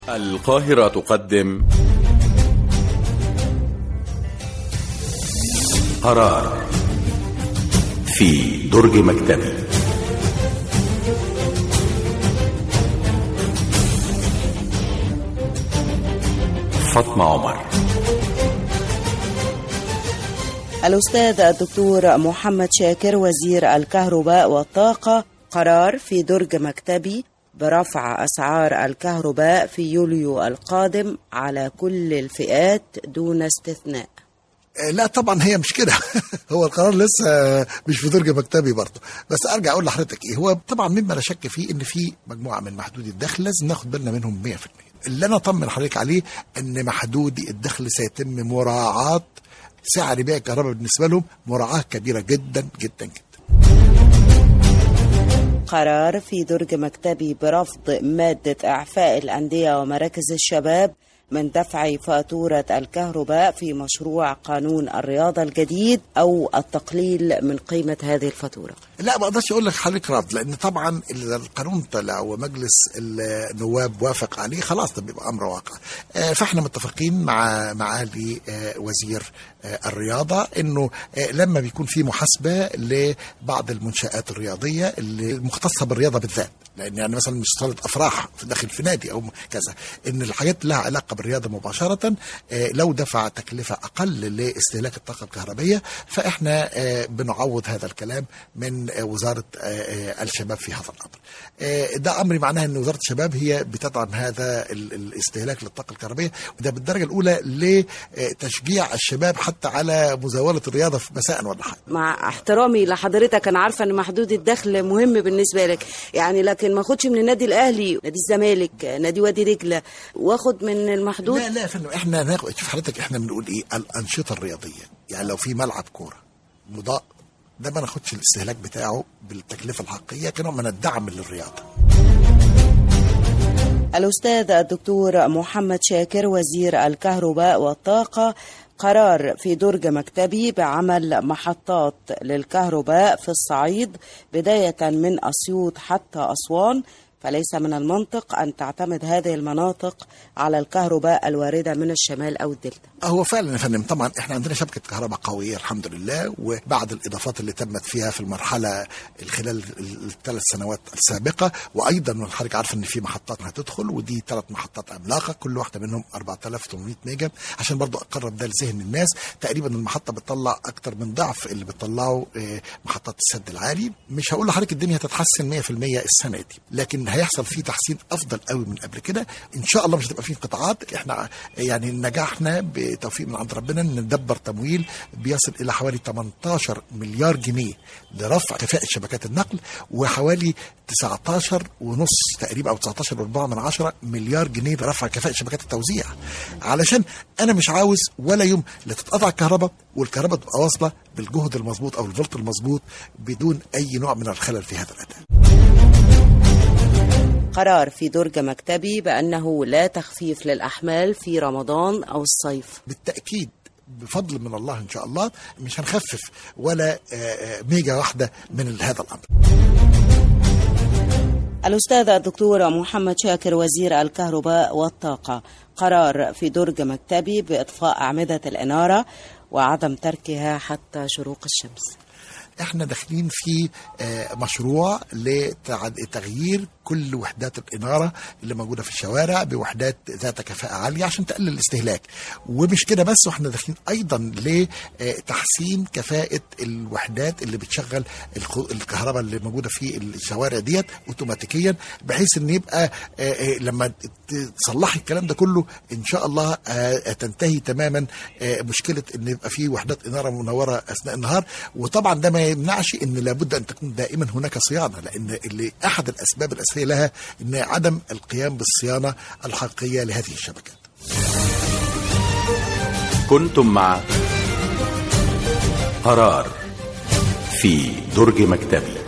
القاهرة تقدم قرار في درج مكتبي فاطمة عمر الأستاذ الدكتور محمد شاكر وزير الكهرباء والطاقة قرار في درج مكتبي برفع أسعار الكهرباء في يوليو القادم على كل الفئات دون استثناء لا طبعا هي مش كده هو القرار لسه مش في درج مكتبي برضه بس ارجع اقول لحضرتك ايه هو طبعا مما لا شك فيه ان في مجموعه من محدودي الدخل لازم ناخد بالنا منهم 100% اللي انا اطمن حضرتك عليه ان محدودي الدخل سيتم مراعاه سعر بيع الكهرباء بالنسبه لهم مراعاه كبيره جدا جدا جدا قرار في درج مكتبي برفض مادة إعفاء الأندية ومراكز الشباب من دفع فاتورة الكهرباء في مشروع قانون الرياضة الجديد أو التقليل من قيمة هذه الفاتورة لا ما اقدرش اقول لك حضرتك رفض لان طبعا اذا القانون طلع ومجلس النواب وافق عليه خلاص ده بيبقى امر واقع آه، فاحنا متفقين مع معالي آه، وزير آه، الرياضه انه لما بيكون في محاسبه لبعض المنشات الرياضيه اللي مختصه بالرياضه بالذات لان يعني مثلا مش صاله افراح في داخل في نادي او كذا ان الحاجات لها علاقه بالرياضه مباشره لو دفع تكلفه اقل لاستهلاك الطاقه الكهربائيه فاحنا بنعوض هذا الكلام من وزاره الشباب في هذا الامر. ده امر معناه ان وزاره الشباب هي بتدعم هذا الاستهلاك للطاقه الكهربائيه وده بالدرجه الاولى لتشجيع الشباب حتى على مزاوله الرياضه في مساء ولا حاجه. مع احترامي لحضرتك أنا عارفة أن محدود الدخل مهم بالنسبة لك يعني لكن ما أخدش من النادي الأهلي نادي الزمالك نادي وادي دجلة وأخد من المحدود لا لا يا فندم احنا ناخد شوف حضرتك احنا بنقول ايه الانشطه الرياضيه يعني لو في ملعب كوره مضاء ده ما ناخدش الاستهلاك بتاعه بالتكلفه الحقيقيه كنوع من الدعم للرياضه. الأستاذ الدكتور محمد شاكر وزير الكهرباء والطاقة قرار في درج مكتبي بعمل محطات للكهرباء في الصعيد بداية من أسيوط حتى أسوان فليس من المنطق أن تعتمد هذه المناطق على الكهرباء الواردة من الشمال أو الدلتا هو فعلا يا فندم طبعا احنا عندنا شبكه كهرباء قويه الحمد لله وبعد الاضافات اللي تمت فيها في المرحله خلال الثلاث سنوات السابقه وايضا حضرتك عارفه ان في محطات هتدخل ودي ثلاث محطات عملاقه كل واحده منهم 4800 ميجا عشان برضو اقرب ده لذهن الناس تقريبا المحطه بتطلع اكتر من ضعف اللي بتطلعه محطات السد العالي مش هقول لحضرتك الدنيا هتتحسن 100% السنه دي لكن هيحصل فيه تحسين افضل قوي من قبل كده ان شاء الله مش هتبقى فيه انقطاعات احنا يعني نجحنا بتوفيق من عند ربنا ان ندبر تمويل بيصل الى حوالي 18 مليار جنيه لرفع كفاءه شبكات النقل وحوالي 19 ونص تقريبا او 19 و4 من عشرة مليار جنيه لرفع كفاءه شبكات التوزيع علشان انا مش عاوز ولا يوم لا تتقطع الكهرباء والكهرباء تبقى واصله بالجهد المظبوط او الفولت المظبوط بدون اي نوع من الخلل في هذا الاداء قرار في درج مكتبي بأنه لا تخفيف للأحمال في رمضان أو الصيف بالتاكيد بفضل من الله ان شاء الله مش هنخفف ولا ميجا واحده من هذا الامر الأستاذ الدكتور محمد شاكر وزير الكهرباء والطاقة قرار في درج مكتبي بإطفاء أعمدة الإنارة وعدم تركها حتى شروق الشمس احنا داخلين في مشروع لتغيير كل وحدات الإنارة اللي موجودة في الشوارع بوحدات ذات كفاءة عالية عشان تقلل الاستهلاك ومش كده بس واحنا داخلين أيضا لتحسين كفاءة الوحدات اللي بتشغل الكهرباء اللي موجودة في الشوارع ديت اوتوماتيكيا بحيث ان يبقى لما تصلحي الكلام ده كله ان شاء الله تنتهي تماما مشكلة ان يبقى في وحدات إنارة منورة أثناء النهار وطبعا ده ما يمنعش ان لابد ان تكون دائما هناك صيانه لان اللي احد الاسباب الاساسيه لها ان عدم القيام بالصيانه الحقيقيه لهذه الشبكات. كنتم مع قرار في درج مكتبي